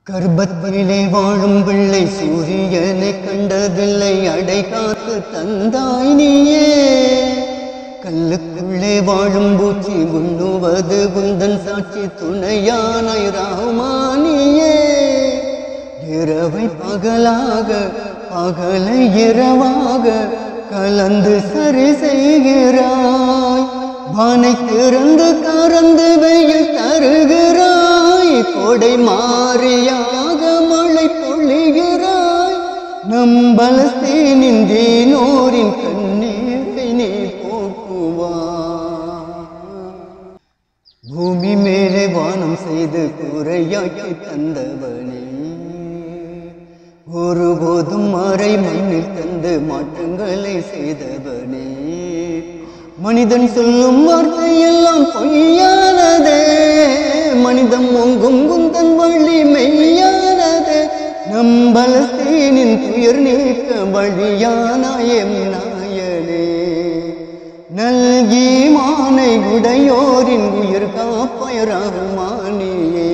கர்ப்பத்திலே வாழும் பிள்ளை சூரியனை கண்டதில்லை அடை காத்து தந்தாய் நீயே கல்லுக்குள்ளே வாழும் பூச்சி உண்ணுவது குந்தன் சாட்சி துணையானாய் ராமானியே இரவை பகலாக பகலை இரவாக கலந்து சரி செய்கிறாய் வானை திறந்து கறந்து வெயில் தருகிறாய் கொடை மாறியாக மழை பொழிகிறாய் நம் பலஸ்தீனின் தீனோரின் கண்ணீரை நீ போக்குவாய் பூமி மேலே வானம் செய்து கூரையாக்கி தந்தவனே ஒருபோதும் மறை மண்ணில் தந்து மாற்றங்களை செய்தவனே மனிதன் சொல்லும் வார்த்தை எல்லாம் பொய்யானதே மனிதம் ஒங்கும் குந்தன் வழி மெய்யானதே நம் பலஸ்தீனின் துயர் நீக்க வழியானாயம் நாயனே நல்கி மானை உடையோரின் உயிர் காப்பயராகுமானியே